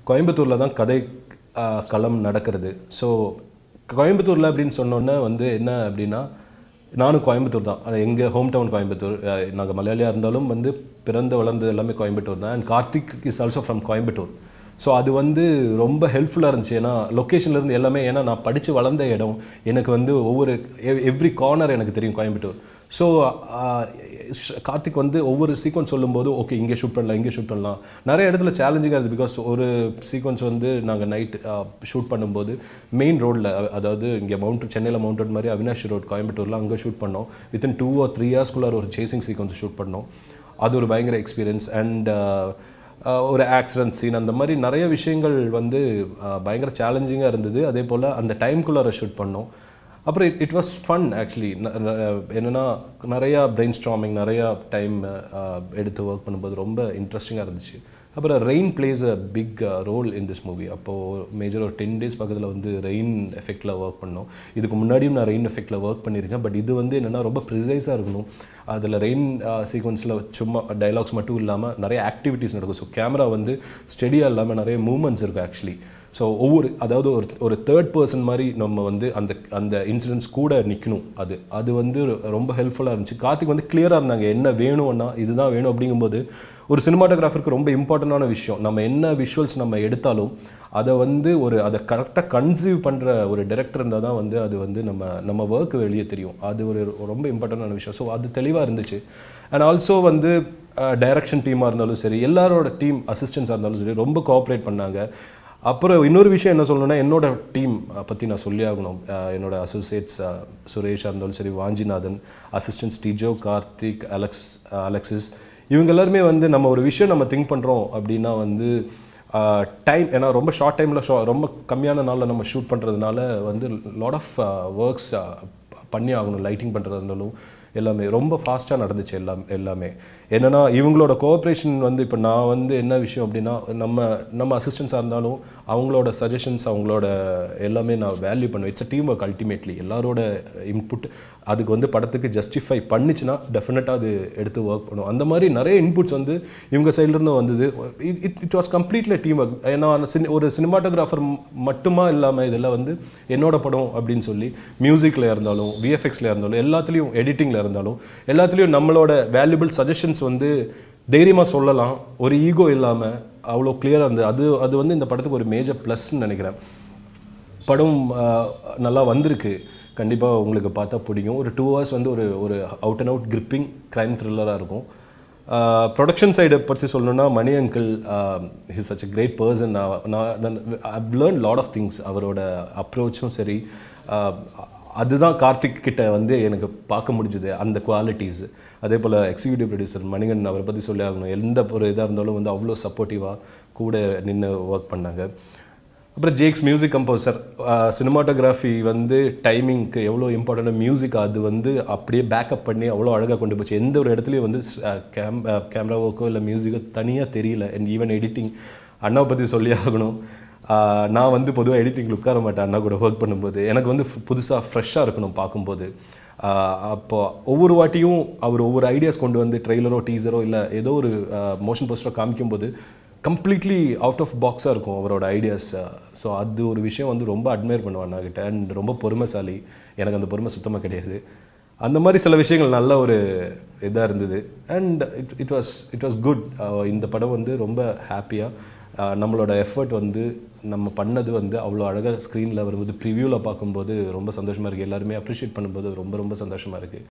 கோயம்புத்தூரில் தான் கதை ஆஹ், களம் நடக்கிறது ஸோ கோயம்புத்தூரில் அப்படின்னு சொன்னோன்னே வந்து என்ன அப்படின்னா நானும் கோயம்புத்தூர் தான் எங்கள் ஹோம் டவுன் கோயம்புத்தூர் நாங்கள் மலையாளியாக இருந்தாலும் வந்து பிறந்து வளர்ந்தது எல்லாமே கோயம்புத்தூர் தான் and Karthik is also from Coimbatore so அது வந்து ரொம்ப ஹெல்ப்ஃபுல்லாக இருந்துச்சு ஏன்னா location ல இருந்து எல்லாமே ஏன்னா நான் படித்து வளர்ந்த இடம் எனக்கு வந்து ஒவ்வொரு எவ்ரி கார்னர் எனக்கு தெரியும் கோயம்புத்தூர் ஸோ கார்த்திக் வந்து ஒவ்வொரு சீக்வன்ஸ் சொல்லும்போது ஓகே இங்கே ஷூட் பண்ணலாம் இங்கே ஷூட் பண்ணலாம் நிறைய இடத்துல சேலஞ்சிங்காக இருக்குது பிகாஸ் ஒரு சீக்வன்ஸ் வந்து நாங்கள் நைட் ஷூட் பண்ணும்போது மெயின் ரோட்டில் அதாவது இங்கே மவுண்ட் சென்னையில் மவுண்ட் ரோட் மாதிரி அவினாஷி ரோட் கோயம்புத்தூரில் அங்கே ஷூட் பண்ணோம் வித்தின் டூ ஆர் த்ரீ இயர்ஸ்க்குள்ளார ஒரு சேசிங் சீக்வன்ஸ் ஷூட் பண்ணோம் அது ஒரு பயங்கர எக்ஸ்பீரியன்ஸ் அண்ட் ஒரு ஆக்சிடென்ட் சீன் அந்த மாதிரி நிறைய விஷயங்கள் வந்து அஹ், பயங்கர சேலஞ்சிங்காக இருந்தது அதே போல் அந்த டைம்குள்ளார ஷூட் பண்ணோம் அப்புறம் it it was fun actually என்னென்னா நிறையா பிரெயின் ஸ்ட்ராமிங் நிறையா டைம் எடுத்து ஒர்க் பண்ணும்போது ரொம்ப இன்ட்ரெஸ்டிங்காக இருந்துச்சு அப்புறம் rain plays a big role in this movie அப்போது மேஜர் ஒரு டென் டேஸ் பக்கத்தில் வந்து ரெயின் எஃபெக்டில் ஒர்க் பண்ணோம் இதுக்கு முன்னாடியும் நான் ரெயின் எஃபெக்டில் ஒர்க் பண்ணியிருக்கேன் பட் இது வந்து என்னென்னா ரொம்ப ப்ரிசைஸாக இருக்கணும் அதில் ரெயின் சீக்வன்ஸில் சும்மா டைலாக்ஸ் மட்டும் இல்லாமல் நிறைய ஆக்டிவிட்டீஸ் நடக்கும் ஸோ கேமரா வந்து ஸ்டெடியாக இல்லாமல் நிறைய மூமெண்ட்ஸ் இருக்கும் ஆக்சுவலி ஸோ ஒவ்வொரு அதாவது ஒரு ஒரு தேர்ட் பர்சன் மாதிரி நம்ம வந்து அந்த அந்த இன்சிடென்ட்ஸ் கூட நிற்கணும் அது அது வந்து ரொம்ப ஹெல்ப்ஃபுல்லாக இருந்துச்சு கார்த்திக் வந்து கிளியராக இருந்தாங்க என்ன வேணும்னா இதுதான் வேணும் அப்படிங்கும்போது ஒரு சினிமாட்டோகிராஃபருக்கு ரொம்ப இம்பார்ட்டண்டான விஷயம் நம்ம என்ன விஷுவல்ஸ் நம்ம எடுத்தாலும் அதை வந்து ஒரு அதை கரெக்டாக கன்சீவ் பண்ணுற ஒரு டைரக்டர் இருந்தால் தான் வந்து அது வந்து நம்ம நம்ம ஒர்க் வெளியே தெரியும் அது ஒரு ரொம்ப இம்பார்ட்டண்டான விஷயம் ஸோ அது தெளிவாக இருந்துச்சு அண்ட் ஆல்சோ வந்து டைரக்ஷன் டீமாக இருந்தாலும் சரி எல்லாரோட டீம் அசிஸ்டன்ஸாக இருந்தாலும் சரி ரொம்ப கோஆப்ரேட் பண்ணாங்க அப்புறம் இன்னொரு விஷயம் என்ன சொல்லணும்னா என்னோட டீம் பற்றி நான் சொல்லி ஆகணும் அஹ் என்னோட அசோசியேட்ஸ் சுரேஷாக இருந்தாலும் சரி Vanchinathan assistants Dijo Karthik Alex Alexis இவங்க எல்லாருமே வந்து நம்ம ஒரு விஷயம் நம்ம திங்க் பண்ணுறோம் அப்படின்னா வந்து டைம் ஏன்னா ரொம்ப ஷார்ட் டைமில் ஷா ரொம்ப கம்மியான நாளில் நம்ம ஷூட் பண்ணுறதுனால வந்து லாட் ஆஃப் ஒர்க்ஸ் பண்ணி ஆகணும் லைட்டிங் பண்ணுறதா இருந்தாலும் எல்லாமே ரொம்ப ஃபாஸ்ட்டாக நடந்துச்சு எல்லாம் எல்லாமே என்னென்னா இவங்களோட கோஆப்ரேஷன் வந்து இப்போ நான் வந்து என்ன விஷயம் அப்படின்னா நம்ம நம்ம அசிஸ்டன்ஸாக இருந்தாலும் அவங்களோட சஜஷன்ஸ் அவங்களோட எல்லாமே நான் வேல்யூ பண்ணுவேன் it's a team work ultimately எல்லாரோட இன்புட் அதுக்கு வந்து படத்துக்கு ஜஸ்டிஃபை பண்ணுச்சுன்னா டெஃபினட்டாக அது எடுத்து ஒர்க் பண்ணும் அந்த மாதிரி நிறைய இன்புட்ஸ் வந்து இவங்க சைட்லேருந்து வந்தது it it was completely team work ஏன்னா சினி ஒரு சினிமாட்டோகிராஃபர் மட்டுமா இல்லாமல் இதெல்லாம் வந்து என்னோட படம் அப்படின்னு சொல்லி மியூசிக்கில் இருந்தாலும் விஎஃப்எக்ஸில் இருந்தாலும் எல்லாத்துலேயும் எடிட்டிங்கில் இருந்தாலும் எல்லாத்துலேயும் நம்மளோட வேல்யூபிள் சஜஷன்ஸ் வந்து தைரியமாக சொல்லலாம் ஒரு ஈகோ இல்லாமல் அவ்வளோ கிளியராக இருந்தது அது அது வந்து இந்த படத்துக்கு ஒரு மேஜர் ப்ளஸ்ன்னு நினைக்கிறேன் படம் ஆஹ், நல்லா வந்திருக்கு கண்டிப்பாக உங்களுக்கு பார்த்தா பிடிக்கும் ஒரு டூ ஹவர்ஸ் வந்து ஒரு ஒரு out and out gripping crime த்ரில்லராக இருக்கும் ப்ரொடக்ஷன் சைடை பற்றி சொல்லணும்னா Mani uncle his such a great person நான் I learn lot of things அவரோட அப்ரோச்சும் சரி ஆஹ், அதுதான் கார்த்திக் கிட்ட வந்து எனக்கு பார்க்க முடிஞ்சுது அந்த குவாலிட்டிஸ் அதே போல் எக்ஸிக்யூட்டிவ் ப்ரொடியூசர் மணிகன் அவரை பற்றி சொல்லி ஆகணும் எந்த ஒரு இதாக இருந்தாலும் வந்து அவ்வளோ சப்போர்ட்டிவாக கூட நின்று ஒர்க் பண்ணாங்க அப்புறம் ஜேக்ஸ் மியூசிக் கம்போசர் சினிமாட்டோகிராஃபி வந்து டைமிங்க்கு எவ்வளோ இம்பார்ட்டன்ட் மியூசிக் அது வந்து அப்படியே பேக்கப் பண்ணி அவ்வளோ அழகாக கொண்டு போச்சு எந்த ஒரு இடத்துலையும் வந்து கேம் கேமரா ஒர்க்கோ இல்லை மியூசிக்கோ தனியாக தெரியல அண்ட் ஈவன் எடிட்டிங் அண்ணாவை பற்றி சொல்லி ஆகணும் ஆஹ் நான் வந்து பொதுவாக எடிட்டிங்கில் உட்கார மாட்டேன் அண்ணா கூட ஒர்க் பண்ணும்போது எனக்கு வந்து புதுசாக ஃப்ரெஷ்ஷாக இருக்கணும் பார்க்கும்போது ஆஹ் அப்போ ஒவ்வொரு வாட்டியும் அவர் ஒவ்வொரு ஐடியாஸ் கொண்டு வந்து ட்ரெய்லரோ டீசரோ இல்லை ஏதோ ஒரு மோஷன் போஸ்டரோ காமிக்கும்போது கம்ப்ளீட்லி அவுட் ஆஃப் பாக்ஸாக இருக்கும் அவரோட ஐடியாஸ் ஸோ அது ஒரு விஷயம் வந்து ரொம்ப அட்மையர் பண்ணுவேன் அண்ணாகிட்ட அண்ட் ரொம்ப பொறுமைசாலி எனக்கு அந்த பொறுமை சுத்தமாக கிடையாது அந்த மாதிரி சில விஷயங்கள் நல்ல ஒரு இதாக இருந்தது and it it was it was good இந்த படம் வந்து ரொம்ப ஹாப்பியாக நம்மளோட எஃபர்ட் வந்து நம்ம பண்ணது வந்து அவ்வளோ அழகாக ஸ்க்ரீனில் வரும்போது ப்ரிவியூவில் பார்க்கும்போது ரொம்ப சந்தோஷமாக இருக்குது எல்லாருமே அப்ரிஷியேட் பண்ணும்போது ரொம்ப ரொம்ப சந்தோஷமாக இருக்குது